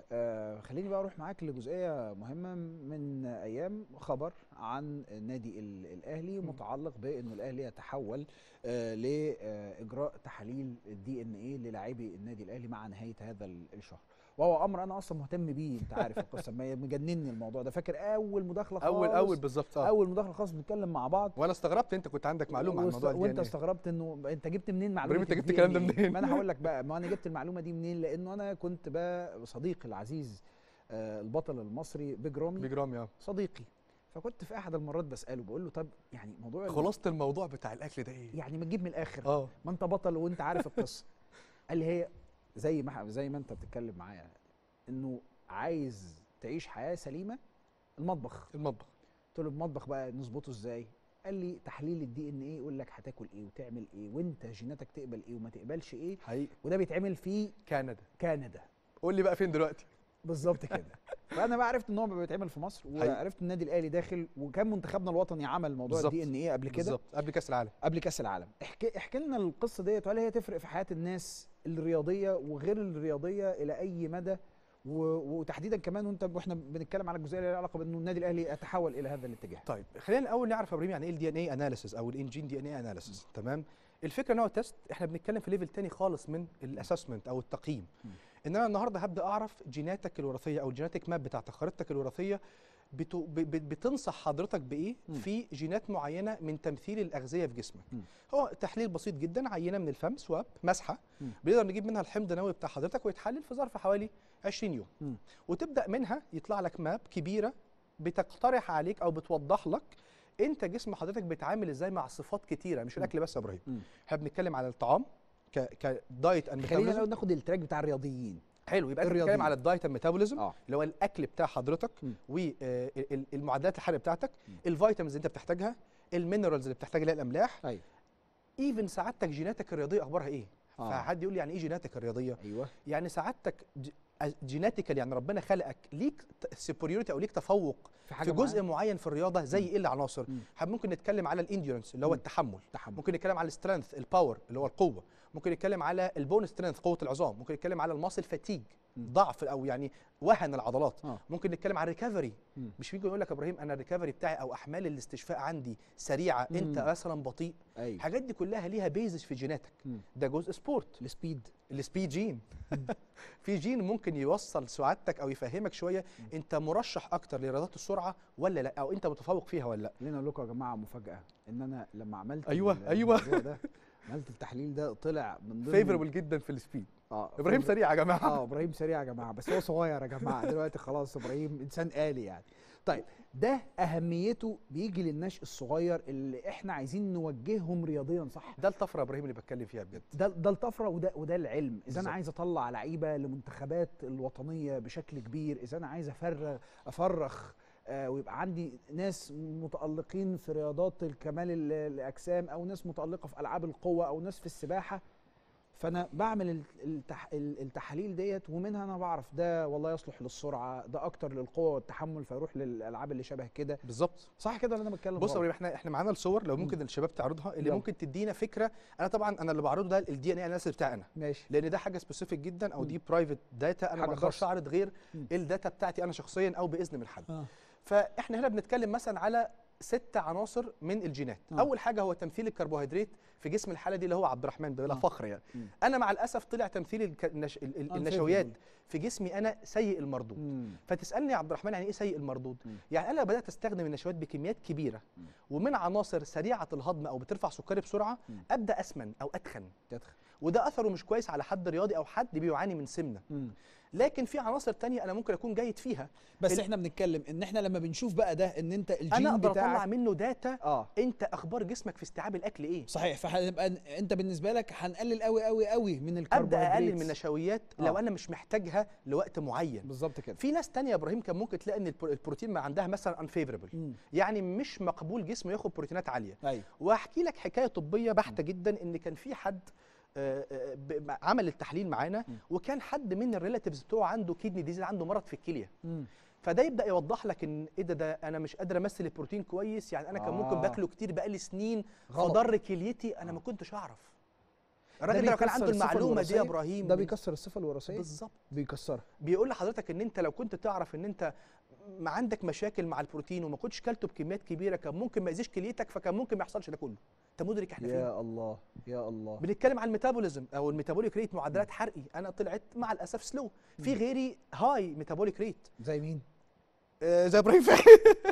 آه خليني بقى اروح معاك لجزئيه مهمه من ايام خبر عن النادي ال- الاهلي متعلق بانه الاهلي يتحول آه لاجراء تحاليل الدي ان ايه للاعبي النادي الاهلي مع نهايه هذا ال- الشهر وهو امر انا اصلا مهتم بيه انت عارف القصه ما مجنني الموضوع ده فاكر اول مداخله خالص اول اول بالظبط اه اول مداخله خالص بنتكلم مع بعض وانا استغربت انت كنت عندك معلومه عن وست- موضوع وانت الدي استغربت انه انت جبت منين معلومه إبراهيم، أنت جبت ال الكلام ده DNA؟ منين؟ ما انا هقول لك بقى ما انا جبت المعلومه دي منين لانه انا كنت بقى صديقي العزيز آه، البطل المصري بيج رامي بجرامي اه صديقي فكنت في احد المرات بساله بقول له طب يعني موضوع ال- خلاصه الموضوع بتاع الاكل ده ايه يعني ما تجيب من الاخر اه ما انت بطل وانت عارف القصه قال لي هي زي ما زي ما انت بتتكلم معايا انه عايز تعيش حياه سليمه المطبخ المطبخ قلت له المطبخ بقى نظبطه ازاي قال لي تحليل الدي ان ايه يقول لك هتاكل ايه وتعمل ايه وانت جيناتك تقبل ايه وما تقبلش ايه حقيقي وده بيتعمل في كندا كندا قول لي بقى فين دلوقتي بالظبط كده فانا بقى عرفت ان هو بيتعمل في مصر حقيقي. وعرفت النادي الاهلي داخل وكان منتخبنا الوطني عمل موضوع بالظبط. الدي ان ايه قبل كده بالظبط قبل كاس العالم قبل كاس العالم احكي احكي لنا القصه ديت وهل هي تفرق في حياه الناس الرياضيه وغير الرياضيه الى اي مدى و- وتحديدا كمان وانت واحنا بنتكلم على الجزئيه اللي لها علاقه بانه النادي الاهلي يتحول الى هذا الاتجاه طيب خلينا الاول نعرف يا ابراهيم يعني ايه الدي ان اي اناليسيس او الانجين دي ان اي اناليسيس تمام الفكره ان هو تيست احنا بنتكلم في ليفل تاني خالص من الاسسمنت او التقييم مم. ان انا النهارده هبدا اعرف جيناتك الوراثيه او الجيناتيك ماب بتاعت خريطتك الوراثيه بتو ب- ب- بتنصح حضرتك بايه مم. في جينات معينه من تمثيل الاغذيه في جسمك مم. هو تحليل بسيط جدا عينه من الفم سواب مسحه مم. بنقدر نجيب منها الحمض النووي بتاع حضرتك ويتحلل في ظرف حوالي 20 يوم مم. وتبدا منها يطلع لك ماب كبيره بتقترح عليك او بتوضح لك انت جسم حضرتك بيتعامل ازاي مع صفات كتيره مش مم. الاكل بس يا ابراهيم مم. احنا بنتكلم على الطعام ك كدايت اند خلينا الأول ناخد التراك بتاع الرياضيين حلو يبقى انت الرياضيين. بتتكلم على الدايت اند ميتابوليزم اه اللي هو الاكل بتاع حضرتك مم. والمعدلات الحراريه بتاعتك مم. الفيتامينز اللي انت بتحتاجها المينرالز اللي بتحتاجها اللي هي الاملاح ايوه ايفن سعادتك جيناتك الرياضيه اخبارها ايه آه. فحد يقول لي يعني ايه جيناتك الرياضيه ايوه يعني سعادتك جيناتيكال يعني ربنا خلقك ليك سيبوريوريتي او ليك تفوق في حاجه في جزء معينة؟ معين في الرياضه زي مم. ايه العناصر مم. حب ممكن نتكلم على الانديورنس اللي هو مم. التحمل تحمل ممكن نتكلم على السترينث الباور اللي هو القوه ممكن نتكلم على البون سترينث قوه العظام ممكن نتكلم على الماسل فاتيج مم. ضعف او يعني وهن العضلات اه ممكن نتكلم على الريكفري مم. مش ممكن يقول لك يا ابراهيم انا الريكفري بتاعي او احمال الاستشفاء عندي سريعه انت مم. مثلا بطيء ايوه الحاجات دي كلها ليها بيزس في جيناتك مم. ده جزء سبورت السبيد السبيد جين في جين ممكن يوصل سعادتك او يفهمك شويه انت مرشح اكتر لرياضات السرعه ولا لا او انت متفوق فيها ولا لا خلينا اقول لكم يا جماعه مفاجاه ان انا لما عملت أيوة، ال- أيوة. الموضوع ده عملت التحليل ده طلع من ضمن فيفربل جدا في السبيد اه ابراهيم favorable. سريع يا جماعه اه ابراهيم سريع يا جماعه بس هو صغير يا جماعه دلوقتي خلاص ابراهيم انسان آلي يعني طيب ده اهميته بيجي للنشء الصغير اللي احنا عايزين نوجههم رياضيا صح ده الطفره يا ابراهيم اللي بتكلم فيها بجد ده ده الطفره وده وده العلم اذا بالظبط. انا عايز اطلع لعيبه لمنتخبات الوطنيه بشكل كبير اذا انا عايز افرغ افرخ آه ويبقى عندي ناس متالقين في رياضات الكمال ال- الاجسام او ناس متالقه في العاب القوه او ناس في السباحه فانا بعمل ال- التح... ال- التحاليل ديت ومنها انا بعرف ده والله يصلح للسرعه ده اكتر للقوه والتحمل فيروح للالعاب اللي شبه كده بالظبط صح كده اللي انا بتكلم بص يا غلط؟ ابراهيم احنا احنا معانا الصور لو ممكن الشباب تعرضها اللي يلا. ممكن تدينا فكره انا طبعا انا اللي بعرضه ده الدي ان اي اناليسيس بتاعي انا ماشي لان ده حاجه سبيسيفيك جدا او مم. دي برايفت داتا انا حاجة ما اقدرش خاصة. اعرض غير مم. الداتا بتاعتي انا شخصيا او باذن من حد اه فاحنا هنا بنتكلم مثلا على ست عناصر من الجينات آه. اول حاجه هو تمثيل الكربوهيدرات في جسم الحاله دي اللي هو عبد الرحمن بلا آه. فخر يعني مم. انا مع الاسف طلع تمثيل الك... النش... ال- ال- Unfavorable. النشويات في جسمي انا سيء المردود مم. فتسالني يا عبد الرحمن يعني ايه سيء المردود مم. يعني انا بدات استخدم النشويات بكميات كبيره مم. ومن عناصر سريعه الهضم او بترفع سكري بسرعه مم. ابدا اسمن او اتخن تدخل وده اثره مش كويس على حد رياضي او حد بيعاني من سمنه مم. لكن في عناصر تانية انا ممكن اكون جيد فيها بس ال- احنا بنتكلم ان احنا لما بنشوف بقى ده ان انت الجين انا اقدر اطلع بتاعك منه داتا اه انت اخبار جسمك في استيعاب الاكل ايه صحيح فهنبقى انت بالنسبه لك هنقلل قوي قوي قوي من ابدا الكربوهيدرات اقلل من النشويات لو آه. انا مش محتاجها لوقت معين بالظبط كده في ناس تانية يا ابراهيم كان ممكن تلاقي ان البرو- البروتين ما عندها مثلا انفيفربل مم. يعني مش مقبول جسمه ياخد بروتينات عاليه ايوه واحكي لك حكايه طبيه بحته جدا ان كان في حد آه، آه، ب- عمل التحليل معانا مم. وكان حد من الريلاتيفز بتوعه عنده كيدني ديزيز عنده مرض في الكليه مم. فده يبدا يوضح لك ان ايه ده ده انا مش قادر امثل البروتين كويس يعني انا كان ممكن آه. باكله كتير بقالي سنين غلط. فضر كليتي انا آه. ما كنتش اعرف الراجل ده لو كان بيكسر عنده الصفة المعلومه دي يا الوراثية. ابراهيم ده من- بيكسر الصفه الوراثيه بالظبط بيكسرها بيقول لحضرتك ان انت لو كنت تعرف ان انت ما عندك مشاكل مع البروتين وما كنتش كلته بكميات كبيره كان ممكن ما يأذيش كليتك فكان ممكن ما يحصلش ده كله انت مدرك احنا فين يا الله يا الله بنتكلم عن الميتابوليزم او الميتابوليك ريت معدلات حرقي انا طلعت مع الاسف سلو في غيري هاي ميتابوليك ريت زي مين آه زي ابراهيم فهمي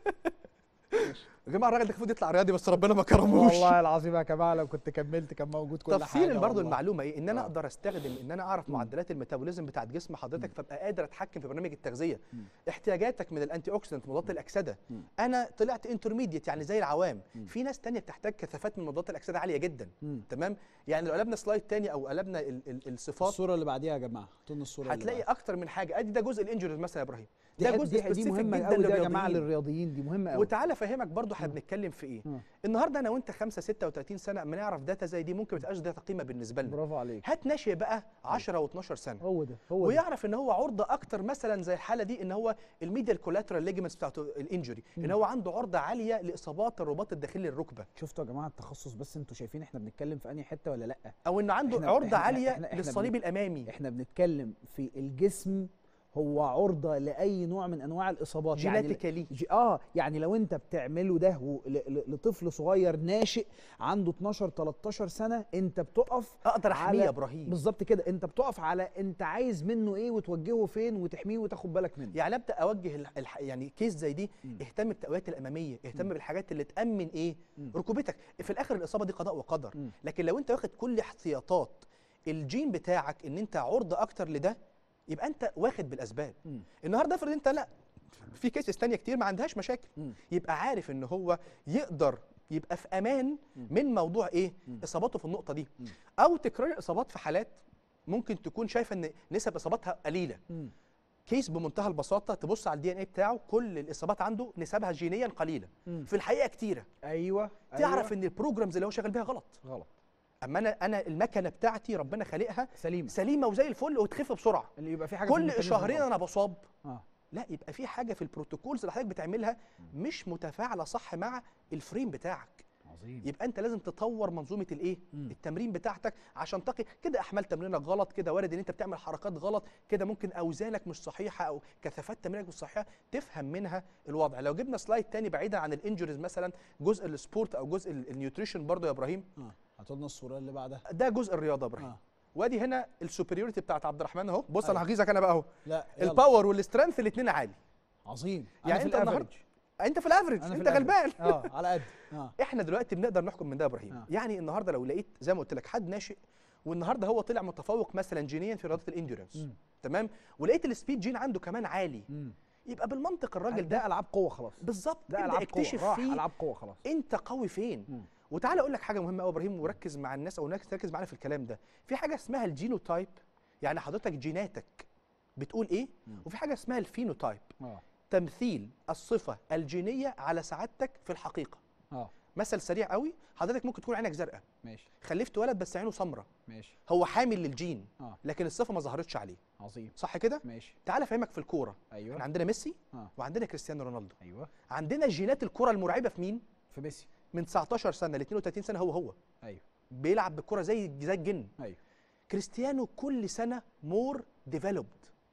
يا جماعه الراجل ده المفروض يطلع رياضي بس ربنا ما كرموش والله العظيم يا جماعه لو كنت كملت كان موجود كل حاجه تفصيل برضه والله. المعلومه ايه ان انا آه. اقدر استخدم ان انا اعرف مم. معدلات الميتابوليزم بتاعت جسم حضرتك مم. فابقى قادر اتحكم في برنامج التغذيه مم. احتياجاتك من الانتي اوكسيدنت مضادات الاكسده مم. انا طلعت انترميديت يعني زي العوام مم. في ناس تانية بتحتاج كثافات من مضادات الاكسده عاليه جدا مم. تمام يعني لو قلبنا سلايد تاني او قلبنا ال ال الصفات الصوره اللي بعديها يا جماعه هاتوا الصوره اللي هتلاقي بعدها. اكتر من حاجه ادي ده جزء الانجريز مثلا يا ابراهيم دي ده حت- جزء دي, دي specific مهمه جدا قوي ده يا جماعه للرياضيين. للرياضيين دي مهمه قوي وتعالى افهمك برضو احنا مم. بنتكلم في ايه مم. النهارده انا وانت 5 36 سنه اما نعرف داتا زي دي ممكن ما تبقاش داتا قيمه بالنسبه لنا برافو عليك هات ناشئ بقى 10 و12 سنه هو ده هو ده ويعرف ان هو عرضه اكتر مثلا زي الحاله دي ان هو الميديال كولاترال ليجمنتس بتاعته الانجري ان مم. هو عنده عرضه عاليه لاصابات الرباط الداخلي للركبه شفتوا يا جماعه التخصص بس انتوا شايفين احنا بنتكلم في انهي حته ولا لا او انه عنده إحنا- عرضه إحنا- عاليه إحنا- إحنا للصليب بن- الامامي احنا بنتكلم في الجسم هو عرضه لاي نوع من انواع الاصابات يعني ل- جيناتيكالي ج- اه يعني لو انت بتعمله ده و- ل- ل- لطفل صغير ناشئ عنده 12 13 سنه انت بتقف اقدر احميه على- يا ابراهيم بالظبط كده انت بتقف على انت عايز منه ايه وتوجهه فين وتحميه وتاخد بالك منه يعني ابدا اوجه الح- الح... يعني كيس زي دي مم. اهتم بالتقويات الاماميه اهتم مم. بالحاجات اللي تامن ايه مم. ركوبتك في الاخر الاصابه دي قضاء وقدر مم. لكن لو انت واخد كل احتياطات الجين بتاعك ان انت عرضه اكتر لده يبقى انت واخد بالاسباب مم. النهارده افرض انت لا في كيسز تانية كتير ما عندهاش مشاكل مم. يبقى عارف ان هو يقدر يبقى في امان مم. من موضوع ايه مم. اصاباته في النقطه دي مم. او تكرار الاصابات في حالات ممكن تكون شايفه ان نسب اصاباتها قليله مم. كيس بمنتهى البساطه تبص على الدي ان اي بتاعه كل الاصابات عنده نسبها جينيا قليله مم. في الحقيقه كتيره ايوه تعرف أيوة. ان البروجرامز اللي هو شغال بيها غلط غلط اما انا انا المكنه بتاعتي ربنا خالقها سليم سليمه وزي الفل وتخف بسرعه اللي يبقى في حاجه في كل الميكانيزم شهرين غلط. انا بصاب اه لا يبقى في حاجه في البروتوكولز اللي حضرتك بتعملها مش متفاعله صح مع الفريم بتاعك عظيم يبقى انت لازم تطور منظومه الايه مم. التمرين بتاعتك عشان تقي كده احمال تمرينك غلط كده وارد ان انت بتعمل حركات غلط كده ممكن اوزانك مش صحيحه او كثافات تمرينك مش صحيحه تفهم منها الوضع لو جبنا سلايد تاني بعيدا عن الانجريز مثلا جزء السبورت او جزء ال- النيوتريشن برضو يا ابراهيم اه هاتوا لنا الصوره اللي بعدها ده جزء الرياضه يا ابراهيم اه وادي هنا السوبريوريتي بتاعت عبد الرحمن اهو بص أيوة. انا هغيظك انا بقى اهو لا يلا. الباور والسترينث الاثنين عالي عظيم يعني أنا في أنت النهاردة- الافريج انت في الافريج أنا في انت الأفريج. غلبان اه على قد اه احنا دلوقتي بنقدر نحكم من ده يا ابراهيم آه. يعني النهارده لو لقيت زي ما قلت لك حد ناشئ والنهارده هو طلع متفوق مثلا جينيا في رياضه الانديورنس مم. تمام ولقيت السبيد جين عنده كمان عالي مم. يبقى بالمنطق الراجل ده ده العاب قوه خلاص بالظبط ده ابدا العاب اكتشف قوه راح فيه العاب قوه خلاص انت قوي فين مم. وتعالى اقول لك حاجه مهمه قوي يا ابراهيم وركز مع الناس او الناس تركز معانا في الكلام ده في حاجه اسمها الجينوتايب يعني حضرتك جيناتك بتقول ايه مم. وفي حاجه اسمها الفينوتايب اه تمثيل الصفه الجينيه على سعادتك في الحقيقه اه مثل سريع قوي حضرتك ممكن تكون عينك زرقاء ماشي خلفت ولد بس عينه سمراء ماشي هو حامل للجين اه لكن الصفه ما ظهرتش عليه عظيم صح كده ماشي تعال افهمك في الكوره احنا ايوه عندنا ميسي اه وعندنا كريستيانو رونالدو ايوه عندنا جينات الكره المرعبه في مين في ميسي من 19 سنه ل 32 سنه هو هو ايوه بيلعب بالكره زي زي الجن ايوه كريستيانو كل سنه مور ديفلوبد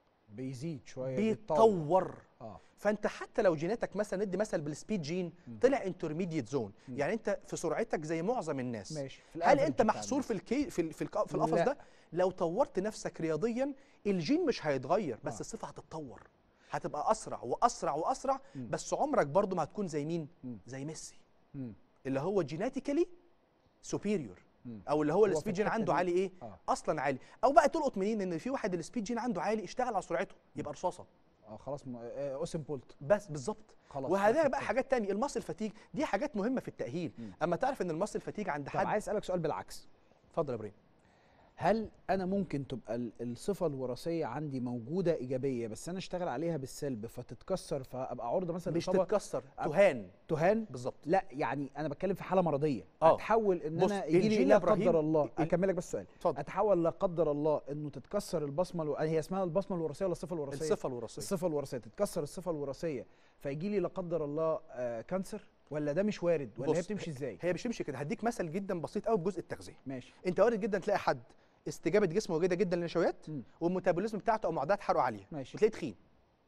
بيزيد شويه بيتطور اه فانت حتى لو جيناتك مثلا ندي مثل بالسبيد جين مم. طلع انترميديت زون مم. يعني انت في سرعتك زي معظم الناس ماشي في هل الأفريج انت بتاع محصور الناس. في الكي في ال- في, الق- في القفص لا. ده لو طورت نفسك رياضيا الجين مش هيتغير بس آه. الصفه هتتطور هتبقى اسرع واسرع واسرع مم. بس عمرك برضو ما هتكون زي مين مم. زي ميسي مم. اللي هو جيناتيكالي سوبيريور مم. او اللي هو في السبيد جين الحتة عنده دي. عالي ايه اه اصلا عالي او بقى تلقط منين ان في واحد السبيد جين عنده عالي اشتغل على سرعته يبقى رصاصه اه خلاص م... آه، اوسم بولت بس بالظبط خلاص وهذا خلاص بقى كده. حاجات تانية المصل فتيج دي حاجات مهمه في التاهيل مم. اما تعرف ان المصل فتيج عند طب حد عايز اسالك سؤال بالعكس اتفضل يا ابراهيم هل انا ممكن تبقى ال- الصفه الوراثيه عندي موجوده ايجابيه بس انا اشتغل عليها بالسلب فتتكسر فابقى عرضه مثلا مش لإصابة تتكسر أب- تهان تهان بالظبط لا يعني انا بتكلم في حاله مرضيه آه. اتحول ان بص، انا يجي لي الجين يا لا إبراهيم، قدر الله ال- اكملك بس السؤال اتفضل اتحول لا قدر الله انه تتكسر البصمه الو... هي اسمها البصمه الوراثيه ولا الصفه الوراثيه الصفه الوراثيه الصفه الوراثيه تتكسر الصفه الوراثيه فيجي لي لا قدر الله آه كانسر ولا ده مش وارد ولا هي بص، بتمشي ازاي هي مش تمشي كده هديك مثل جدا بسيط قوي بجزء التغذيه ماشي انت وارد جدا تلاقي حد استجابه جسمه جيده جدا للنشويات مم. والميتابوليزم بتاعته او معدات حرقه عاليه ماشي وتلاقيه تخين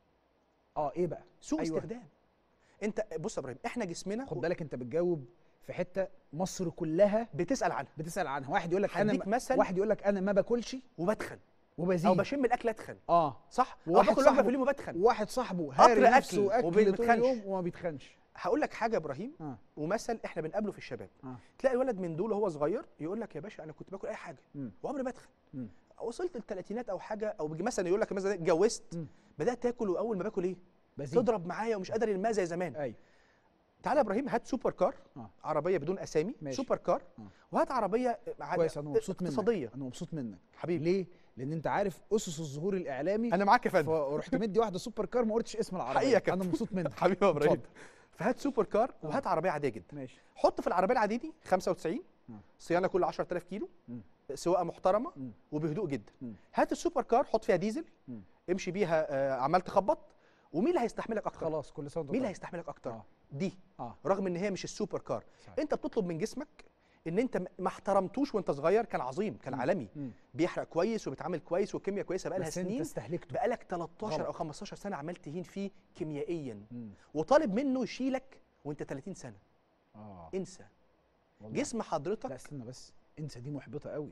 اه ايه بقى سوء أيوة. أيوة. استخدام انت بص يا ابراهيم احنا جسمنا خد بالك انت بتجاوب في حته مصر كلها بتسال عنها بتسال عنها واحد يقول لك انا هديك ما- مثل واحد يقول لك انا ما باكلش وبتخن وبزيد او بشم الاكل اتخن اه صح او وواحد باكل وجبه صاحبه- في اليوم وبتخن واحد صاحبه قطر هاري أكل نفسه اكل وما طول بيتخنش. اليوم وما بيتخنش هقول لك حاجه يا ابراهيم اه ومثل احنا بنقابله في الشباب اه تلاقي الولد من دول وهو صغير يقول لك يا باشا انا كنت باكل اي حاجه مم. وعمري ما اتخن مم. وصلت الثلاثينات او حاجه او بيجي مثلا يقول لك مثلا اتجوزت مم. بدات تاكل واول ما باكل ايه بزيد تضرب معايا ومش قادر الماء زي زمان ايوه تعالى يا ابراهيم هات سوبر كار آه. عربيه بدون اسامي ماشي. سوبر كار آه. وهات عربيه ع- كويس انا مبسوط منك اقتصاديه انا مبسوط منك حبيبي ليه لان انت عارف اسس الظهور الاعلامي انا معاك يا فندم فرحت مدي واحده سوبر كار ما قلتش اسم العربيه حقيقة يا كابتن. انا مبسوط منك حبيبي يا ابراهيم اتفضل. فهات سوبر كار وهات عربيه عاديه جدا ماشي حط في العربيه العاديه دي 95 مم. صيانه كل 10000 كيلو مم. سواقه محترمه مم. وبهدوء جدا مم. هات السوبر كار حط فيها ديزل مم. امشي بيها آه، عمال تخبط ومين اللي هيستحملك اكتر خلاص كل سنه وانت مين اللي طيب. هيستحملك اكتر اه دي اه رغم ان هي مش السوبر كار صحيح. انت بتطلب من جسمك ان انت م- ما احترمتوش وانت صغير كان عظيم كان مم. عالمي مم. بيحرق كويس وبيتعامل كويس والكيمياء كويسه بقالها بس انت سنين استهلكته بقالك 13 او غلط. 15 سنه عمال تهين فيه كيميائيا مم. وطالب منه يشيلك وانت 30 سنه اه انسى والله. جسم حضرتك لا استنى بس انسى دي محبطه قوي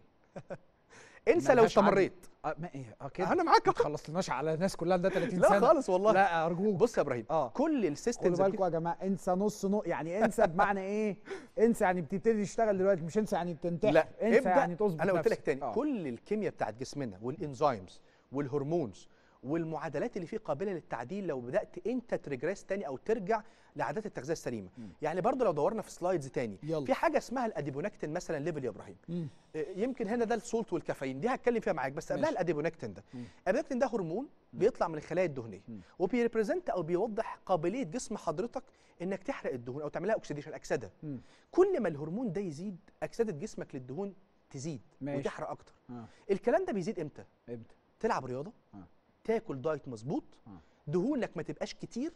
انسى لو ملهاش عدل. استمريت اه ما ايه اه كده انا معاك ما تخلصلناش على الناس كلها ده 30 لا سنه خالص والله لا ارجوك بص يا ابراهيم اه كل خدوا السيستمز بالكم يا جماعه انسى نص نص يعني انسى بمعنى ايه انسى يعني بتبتدي تشتغل دلوقتي مش انسى يعني تنتحر لا انسى ابدأ يعني تظبط انا قلت لك نفسك. تاني آه. كل الكيمياء بتاعت جسمنا والانزيمز والهرمونز والمعادلات اللي فيه قابله للتعديل لو بدات انت تريجريس تاني او ترجع لعادات التغذيه السليمه مم. يعني برضو لو دورنا في سلايدز تاني يلا. في حاجه اسمها الاديبونكتين مثلا ليفل يا ابراهيم مم. آه، يمكن هنا ده السولت والكافيين دي هتكلم فيها معاك بس قبلها ماشي. الاديبونكتين ده مم. الاديبونكتين ده هرمون بيطلع من الخلايا الدهنيه مم. وبيريبريزنت او بيوضح قابليه جسم حضرتك انك تحرق الدهون او تعملها اوكسيديشن اكسده مم. كل ما الهرمون ده يزيد اكسده جسمك للدهون تزيد ماشي. وتحرق اكتر اه الكلام ده بيزيد امتى ابدا تلعب رياضه آه. تاكل دايت مظبوط آه. دهونك ما تبقاش كتير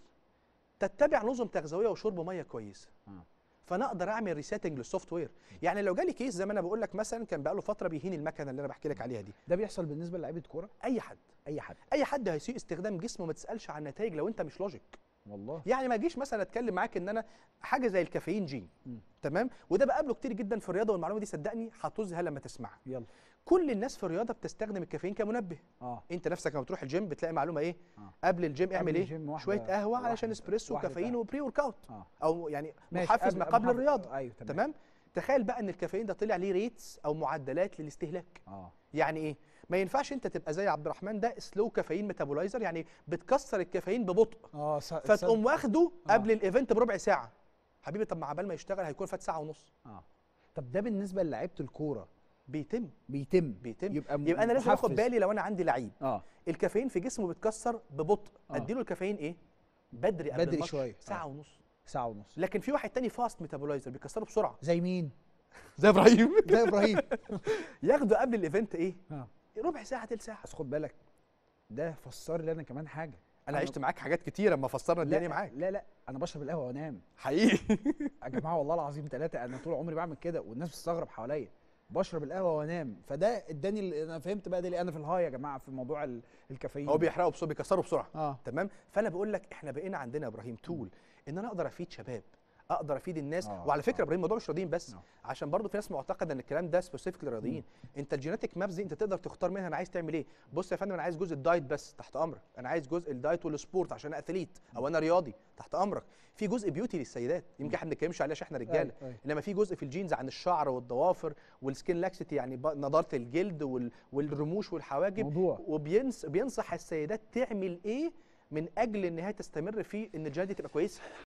تتبع نظم تغذويه وشرب ميه كويسه آه. فانا اقدر اعمل ريسيتنج للسوفت وير يعني لو جالي كيس زي ما انا بقول لك مثلا كان بقاله فتره بيهين المكنه اللي انا بحكي لك عليها دي ده بيحصل بالنسبه للاعيبه كوره اي حد اي حد اي حد هيسيء استخدام جسمه ما تسالش عن نتائج لو انت مش لوجيك والله يعني ما اجيش مثلا اتكلم معاك ان انا حاجه زي الكافيين جين مم. تمام وده بقابله كتير جدا في الرياضه والمعلومه دي صدقني هتذهل لما تسمعها يلا كل الناس في الرياضه بتستخدم الكافيين كمنبه اه انت نفسك لما بتروح الجيم بتلاقي معلومه ايه آه. قبل الجيم اعمل قبل ايه الجيم واحدة- شويه قهوه علشان واحدة- اسبريسو واحدة وكافيين قهوة. وبري ورك اوت اه او يعني ماشي، محفز ما قبل محفز- الرياضه ايوه تمام تمام تخيل بقى ان الكافيين ده طلع ليه ريتس او معدلات للاستهلاك اه يعني ايه ما ينفعش انت تبقى زي عبد الرحمن ده سلو كافيين ميتابولايزر يعني بتكسر الكافيين ببطء اه س- فتقوم واخده آه. قبل الايفنت بربع ساعه حبيبي طب ما عبال ما يشتغل هيكون فات ساعه ونص اه طب ده بالنسبه للاعيبه الكوره بيتم بيتم بيتم يبقى م- يبقى انا لازم اخد محفز. بالي لو انا عندي لعيب اه الكافيين في جسمه بيتكسر ببطء آه. اديله الكافيين ايه بدري قبل بدري الماتش شوية. ساعه آه. ونص ساعه ونص لكن في واحد تاني فاست ميتابولايزر بيكسره بسرعه زي مين زي ابراهيم زي ابراهيم ياخده قبل الايفنت ايه اه ربع ساعه تلت ساعه بس خد بالك ده فسر لي انا كمان حاجه انا أنا- عشت معاك حاجات كتيره اما فسرنا الدنيا لا معاك لا لا انا بشرب القهوه وانام حقيقي يا جماعه والله العظيم ثلاثه انا طول عمري بعمل كده والناس بتستغرب حواليا بشرب القهوه وانام فده اداني ال- انا فهمت بقى ده ليه انا في الهاي يا جماعه في موضوع ال- الكافيين هو بيحرقه بسرعه بيكسره بسرعه اه تمام فانا بقول لك احنا بقينا عندنا يا ابراهيم تول ان انا اقدر افيد شباب اقدر افيد الناس آه، وعلى فكره آه. يا ابراهيم الموضوع مش رياضيين بس آه. عشان برضو في ناس معتقده ان الكلام ده سبيسيفيك للرياضيين انت الجينيتك مابز دي انت تقدر تختار منها انا عايز تعمل ايه بص يا فندم انا عايز جزء الدايت بس تحت امرك انا عايز جزء الدايت والسبورت عشان انا اثليت او انا رياضي تحت امرك في جزء بيوتي للسيدات يمكن احنا ما بنتكلمش عليه عشان احنا رجاله أيوة، أيوة. انما في جزء في الجينز عن الشعر والضوافر والسكين لاكسيتي يعني ب- نضاره الجلد وال- والرموش والحواجب موضوع وبينص بينصح السيدات تعمل ايه من اجل ان هي تستمر في ان الجينات دي تبقى كويسه